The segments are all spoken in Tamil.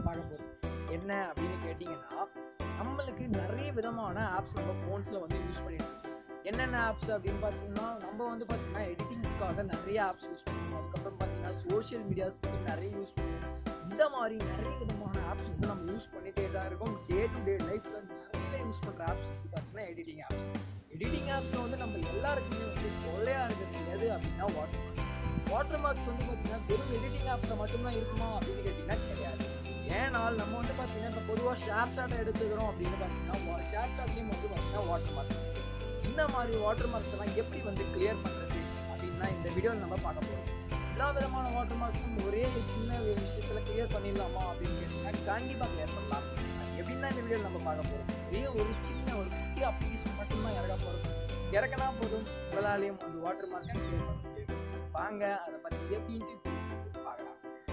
பார்க்க போகிறோம் என்ன அப்படின்னு கேட்டிங்கன்னா நம்மளுக்கு நிறைய விதமான ஆப்ஸ் நம்ம ஃபோன்ஸில் வந்து யூஸ் பண்ணிட்டு இருக்கோம் என்னென்ன ஆப்ஸ் அப்படின்னு பார்த்தீங்கன்னா நம்ம வந்து பார்த்தீங்கன்னா எடிட்டிங்ஸ்க்காக நிறைய ஆப்ஸ் யூஸ் பண்ணுவோம் அதுக்கப்புறம் பார்த்தீங்கன்னா சோஷியல் மீடியாஸ்க்கு நிறைய யூஸ் பண்ணுவோம் இந்த மாதிரி நிறைய விதமான ஆப்ஸ் வந்து நம்ம யூஸ் பண்ணிட்டே தான் இருக்கோம் டே டு டே லைஃப்பில் நிறைய யூஸ் பண்ணுற ஆப்ஸ் வந்து பார்த்தீங்கன்னா எடிட்டிங் ஆப்ஸ் எடிட்டிங் ஆப்ஸில் வந்து நம்ம எல்லாருக்குமே வந்து தொல்லையாக இருக்கிறது எது அப்படின்னா வாட்டர் மார்க்ஸ் வாட்டர் மார்க்ஸ் வந்து பார்த்தீங்கன்னா வெறும் எடிட்டிங் ஆப்ஸில் மட்டும்தான் இருக்குமா அப்படின்னு கேட்டிங்கன்னா கிடையாது ஏனால் நம்ம வந்து பார்த்தீங்கன்னா இப்போ பொதுவாக ஷேர் ஷாட்டை எடுத்துக்கிறோம் அப்படின்னு பார்த்தீங்கன்னா ஷேர் ஷாட்லேயும் வந்து பார்த்தீங்கன்னா வாட்டர் மார்க்ஸ் இந்த மாதிரி வாட்டர் மார்க்ஸ் எல்லாம் எப்படி வந்து கிளியர் பண்ணுறது அப்படின்னா இந்த வீடியோவில் நம்ம பார்க்க போகிறோம் எல்லா விதமான வாட்டர் மார்க்ஸும் ஒரே சின்ன ஒரு விஷயத்தில் கிளியர் பண்ணிடலாமா அப்படின்னு கேட்டிங்கன்னா கண்டிப்பாக கிளியர் பண்ணலாம் அது எப்படின்னா இந்த வீடியோவில் நம்ம பார்க்க போகிறோம் ஒரே ஒரு சின்ன ஒரு குட்டி அப்ளிகேஷன் மட்டும்தான் இறக்க போகிறோம் இறக்கினா போதும் உங்களாலேயும் அந்த வாட்டர் மார்க்கை கிளியர் பண்ண முடியும் வாங்க அதை பற்றி எப்படின்ட்டு பார்க்கலாம்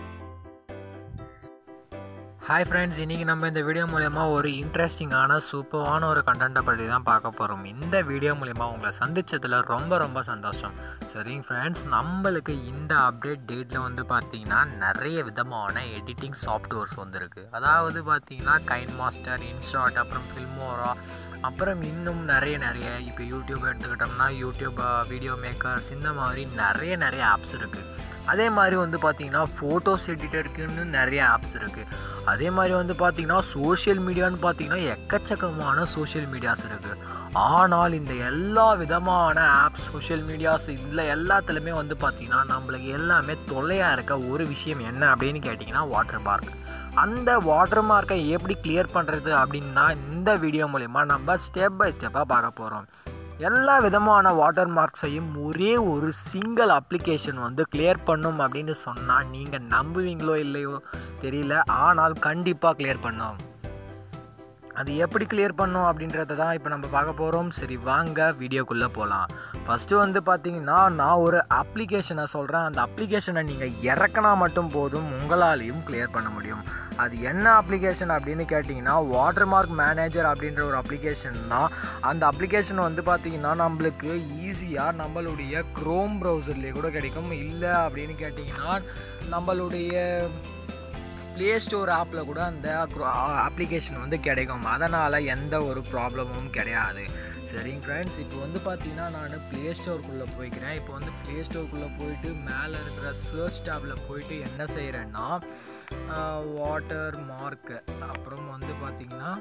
ஹாய் ஃப்ரெண்ட்ஸ் இன்றைக்கி நம்ம இந்த வீடியோ மூலயமா ஒரு இன்ட்ரெஸ்டிங்கான சூப்பரான ஒரு கண்டென்ட்டை பற்றி தான் பார்க்க போகிறோம் இந்த வீடியோ மூலயமா உங்களை சந்திச்சதில் ரொம்ப ரொம்ப சந்தோஷம் சரிங்க ஃப்ரெண்ட்ஸ் நம்மளுக்கு இந்த அப்டேட் டேட்டில் வந்து பார்த்தீங்கன்னா நிறைய விதமான எடிட்டிங் சாஃப்ட்வேர்ஸ் வந்துருக்கு அதாவது பார்த்தீங்கன்னா கைன் மாஸ்டர் இன்ஷாட் அப்புறம் ஃபில்மோரா அப்புறம் இன்னும் நிறைய நிறைய இப்போ யூடியூப் எடுத்துக்கிட்டோம்னா யூடியூப் வீடியோ மேக்கர்ஸ் இந்த மாதிரி நிறைய நிறைய ஆப்ஸ் இருக்குது அதே மாதிரி வந்து பார்த்தீங்கன்னா ஃபோட்டோஸ் எடிட்டருக்குன்னு நிறைய ஆப்ஸ் இருக்குது அதே மாதிரி வந்து பார்த்தீங்கன்னா சோஷியல் மீடியான்னு பார்த்தீங்கன்னா எக்கச்சக்கமான சோஷியல் மீடியாஸ் இருக்குது ஆனால் இந்த எல்லா விதமான ஆப்ஸ் சோஷியல் மீடியாஸ் இதில் எல்லாத்துலேயுமே வந்து பார்த்தீங்கன்னா நம்மளுக்கு எல்லாமே தொல்லையாக இருக்க ஒரு விஷயம் என்ன அப்படின்னு கேட்டிங்கன்னா வாட்டர் மார்க் அந்த வாட்டர் மார்க்கை எப்படி கிளியர் பண்ணுறது அப்படின்னா இந்த வீடியோ மூலிமா நம்ம ஸ்டெப் பை ஸ்டெப்பாக பார்க்க போகிறோம் எல்லா விதமான வாட்டர் மார்க்ஸையும் ஒரே ஒரு சிங்கிள் அப்ளிகேஷன் வந்து கிளியர் பண்ணும் அப்படின்னு சொன்னால் நீங்கள் நம்புவீங்களோ இல்லையோ தெரியல ஆனால் கண்டிப்பாக கிளியர் பண்ணும் அது எப்படி கிளியர் பண்ணும் அப்படின்றத தான் இப்போ நம்ம பார்க்க போகிறோம் சரி வாங்க வீடியோக்குள்ளே போகலாம் ஃபஸ்ட்டு வந்து பார்த்தீங்கன்னா நான் ஒரு அப்ளிகேஷனை சொல்கிறேன் அந்த அப்ளிகேஷனை நீங்கள் இறக்கினா மட்டும் போதும் உங்களாலையும் கிளியர் பண்ண முடியும் அது என்ன அப்ளிகேஷன் அப்படின்னு கேட்டிங்கன்னா வாட்டர் மார்க் மேனேஜர் அப்படின்ற ஒரு அப்ளிகேஷன் தான் அந்த அப்ளிகேஷன் வந்து பார்த்திங்கன்னா நம்மளுக்கு ஈஸியாக நம்மளுடைய க்ரோம் ப்ரௌசர்லேயே கூட கிடைக்கும் இல்லை அப்படின்னு கேட்டிங்கன்னா நம்மளுடைய ப்ளே ஸ்டோர் ஆப்பில் கூட அந்த அப்ளிகேஷன் வந்து கிடைக்கும் அதனால் எந்த ஒரு ப்ராப்ளமும் கிடையாது சரிங்க ஃப்ரெண்ட்ஸ் இப்போ வந்து பார்த்தீங்கன்னா நான் ப்ளே ஸ்டோருக்குள்ளே போய்க்கிறேன் இப்போ வந்து ப்ளே ஸ்டோருக்குள்ளே போயிட்டு மேலே இருக்கிற சர்ச் டேப்பில் போயிட்டு என்ன செய்கிறேன்னா வாட்டர் மார்க் அப்புறம் வந்து பார்த்திங்கன்னா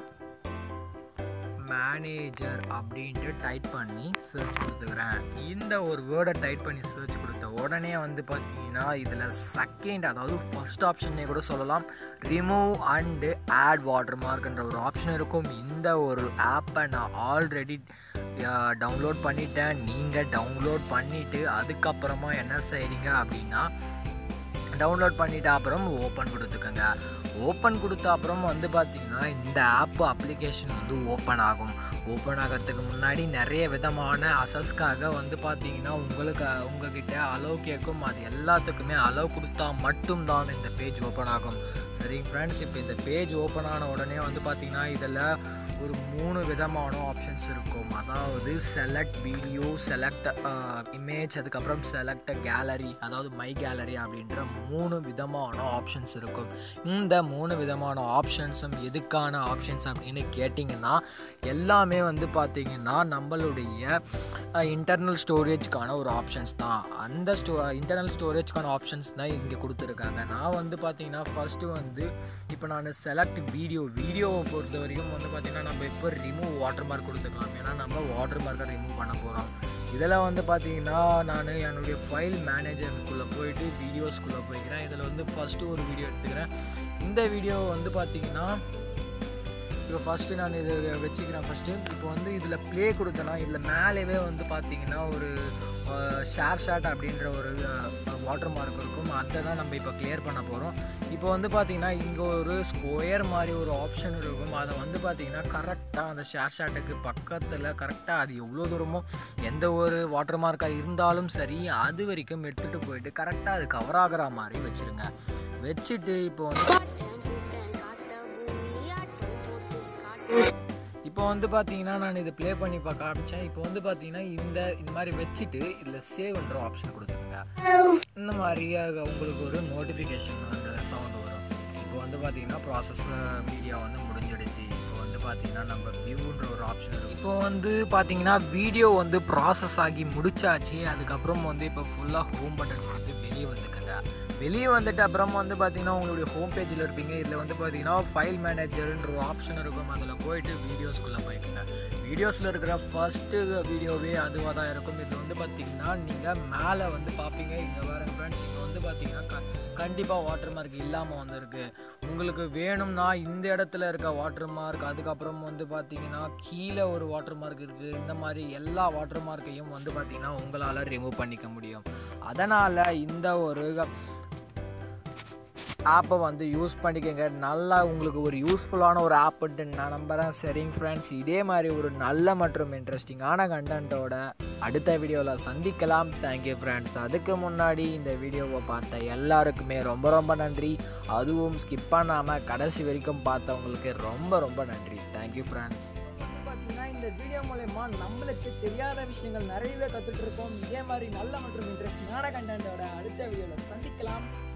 மேனேஜர் அப்படின்ட்டு டைப் பண்ணி சர்ச் கொடுத்துக்கிறேன் இந்த ஒரு வேர்டை டைப் பண்ணி சர்ச் கொடுத்த உடனே வந்து பார்த்தீங்கன்னா இதில் செகண்ட் அதாவது ஃபர்ஸ்ட் ஆப்ஷனே கூட சொல்லலாம் ரிமூவ் அண்டு ஆட் வாட்டர் மார்க்ன்ற ஒரு ஆப்ஷன் இருக்கும் இந்த ஒரு ஆப்பை நான் ஆல்ரெடி டவுன்லோட் பண்ணிட்டேன் நீங்கள் டவுன்லோட் பண்ணிவிட்டு அதுக்கப்புறமா என்ன செய்கிறீங்க அப்படின்னா டவுன்லோட் பண்ணிட்ட அப்புறம் ஓப்பன் கொடுத்துக்கோங்க ஓப்பன் கொடுத்த அப்புறம் வந்து பார்த்திங்கன்னா இந்த ஆப் அப்ளிகேஷன் வந்து ஓப்பன் ஆகும் ஓப்பன் ஆகிறதுக்கு முன்னாடி நிறைய விதமான அசஸ்க்காக வந்து பார்த்தீங்கன்னா உங்களுக்கு உங்ககிட்ட அலோவ் கேட்கும் அது எல்லாத்துக்குமே அலோவ் கொடுத்தா மட்டும்தான் இந்த பேஜ் ஓப்பன் ஆகும் சரி ஃப்ரெண்ட்ஸ் இப்போ இந்த பேஜ் ஓப்பன் ஆன உடனே வந்து பார்த்திங்கன்னா இதில் ஒரு மூணு விதமான ஆப்ஷன்ஸ் இருக்கும் அதாவது செலக்ட் வீடியோ செலக்ட் இமேஜ் அதுக்கப்புறம் செலக்ட் கேலரி அதாவது மை கேலரி அப்படின்ற மூணு விதமான ஆப்ஷன்ஸ் இருக்கும் இந்த மூணு விதமான ஆப்ஷன்ஸும் எதுக்கான ஆப்ஷன்ஸ் அப்படின்னு கேட்டிங்கன்னா எல்லாமே வந்து பார்த்திங்கன்னா நம்மளுடைய இன்டர்னல் ஸ்டோரேஜ்க்கான ஒரு ஆப்ஷன்ஸ் தான் அந்த ஸ்டோ இன்டர்னல் ஸ்டோரேஜ்க்கான ஆப்ஷன்ஸ் தான் இங்கே கொடுத்துருக்காங்க நான் வந்து பார்த்திங்கன்னா ஃபஸ்ட்டு வந்து இப்போ நான் செலக்ட் வீடியோ வீடியோவை பொறுத்த வரைக்கும் வந்து பார்த்திங்கன்னா நம்ம இப்போ ரிமூவ் வாட்டர் மார்க் கொடுத்துக்கலாம் ஏன்னா நம்ம வாட்டர் மார்க்கை ரிமூவ் பண்ண போகிறோம் இதில் வந்து பார்த்தீங்கன்னா நான் என்னுடைய ஃபைல் மேனேஜருக்குள்ளே போயிட்டு வீடியோஸ்குள்ளே போய்க்கிறேன் இதில் வந்து ஃபஸ்ட்டு ஒரு வீடியோ எடுத்துக்கிறேன் இந்த வீடியோ வந்து பார்த்தீங்கன்னா இப்போ ஃபஸ்ட்டு நான் இது வச்சுக்கிறேன் ஃபஸ்ட்டு இப்போ வந்து இதில் ப்ளே கொடுத்தேன்னா இதில் மேலேவே வந்து பார்த்தீங்கன்னா ஒரு ஷேர் ஷாட் அப்படின்ற ஒரு வாட்டர் மார்க் இருக்கும் அதை தான் நம்ம இப்போ கிளியர் பண்ண போகிறோம் இப்போ வந்து பார்த்திங்கன்னா இங்கே ஒரு ஸ்கொயர் மாதிரி ஒரு ஆப்ஷன் இருக்கும் அதை வந்து பார்த்திங்கன்னா கரெக்டாக அந்த ஷேர் ஷாட்டுக்கு பக்கத்தில் கரெக்டாக அது எவ்வளோ தூரமோ எந்த ஒரு வாட்டர் மார்க்காக இருந்தாலும் சரி அது வரைக்கும் எடுத்துகிட்டு போயிட்டு கரெக்டாக அது கவர் ஆகிற மாதிரி வச்சுருங்க வச்சுட்டு இப்போ வந்து இப்போ வந்து பார்த்தீங்கன்னா நான் இதை ப்ளே பண்ணி பார்க்க ஆரம்பித்தேன் இப்போ வந்து பார்த்தீங்கன்னா இந்த இந்த மாதிரி வச்சுட்டு இதில் சேவ்ன்ற ஆப்ஷன் கொடுத்துருங்க இந்த மாதிரி அஹ், உங்களுக்கு ஒரு நோட்டிஃபிகேஷன் அந்த சவுண்ட் வரும் இப்போ வந்து வந்து பார்த்தீங்கன்னா ப்ராசஸ் மீடியா வந்து முடிஞ்சிடுச்சு இப்போ வந்து பார்த்தீங்கன்னா நம்ம வியூன்ற ஒரு ஆப்ஷன் இருக்குது இப்போ வந்து பார்த்தீங்கன்னா வீடியோ வந்து ப்ராசஸ் ஆகி முடிச்சாச்சு அதுக்கப்புறம் வந்து இப்போ ஃபுல்லாக ஹோம் பட்டன் கொடுத்து வெளியே வந்துக்கங்க வெளியே வந்துட்டு அப்புறம் வந்து பார்த்தீங்கன்னா உங்களுடைய ஹோம் பேஜில் இருப்பீங்க இதில் வந்து பார்த்தீங்கன்னா ஃபைல் மேனேஜர்ன்ற ஒரு ஆப்ஷன் இருக்கும் அதில் போயிட்டு வீடியோஸ்குள்ளே போய்க்குங்க வீடியோஸில் இருக்கிற ஃபஸ்ட்டு வீடியோவே அதுவாக தான் இருக்கும் இதில் வந்து பார்த்தீங்கன்னா நீங்கள் மேலே வந்து பார்ப்பீங்க இங்கே வர ஃப்ரெண்ட்ஸ் இங்கே வந்து பார்த்தீங்கன்னா க கண்டிப்பாக வாட்டர் மார்க் இல்லாமல் வந்திருக்கு உங்களுக்கு வேணும்னா இந்த இடத்துல இருக்க வாட்டர் மார்க் அதுக்கப்புறம் வந்து பார்த்தீங்கன்னா கீழே ஒரு வாட்டர் மார்க் இருக்குது இந்த மாதிரி எல்லா வாட்டர் மார்க்கையும் வந்து பார்த்தீங்கன்னா உங்களால் ரிமூவ் பண்ணிக்க முடியும் அதனால் இந்த ஒரு ஆப்பை வந்து யூஸ் பண்ணிக்கோங்க நல்லா உங்களுக்கு ஒரு யூஸ்ஃபுல்லான ஒரு ஆப்புன்ட்டு நான் நம்புகிறேன் சரிங்க ஃப்ரெண்ட்ஸ் இதே மாதிரி ஒரு நல்ல மற்றும் இன்ட்ரெஸ்டிங்கான கண்டென்ட்டோட அடுத்த வீடியோவில் சந்திக்கலாம் தேங்க்யூ ஃப்ரெண்ட்ஸ் அதுக்கு முன்னாடி இந்த வீடியோவை பார்த்த எல்லாருக்குமே ரொம்ப ரொம்ப நன்றி அதுவும் ஸ்கிப் பண்ணாமல் கடைசி வரைக்கும் பார்த்தவங்களுக்கு ரொம்ப ரொம்ப நன்றி தேங்க்யூ ஃப்ரெண்ட்ஸ் வந்து பார்த்தீங்கன்னா இந்த வீடியோ மூலயமா நம்மளுக்கு தெரியாத விஷயங்கள் நிறையவே கற்றுட்டு இருக்கோம் இதே மாதிரி நல்ல மற்றும் இன்ட்ரெஸ்டிங்கான கண்டென்ட்டோட அடுத்த வீடியோவில் சந்திக்கலாம்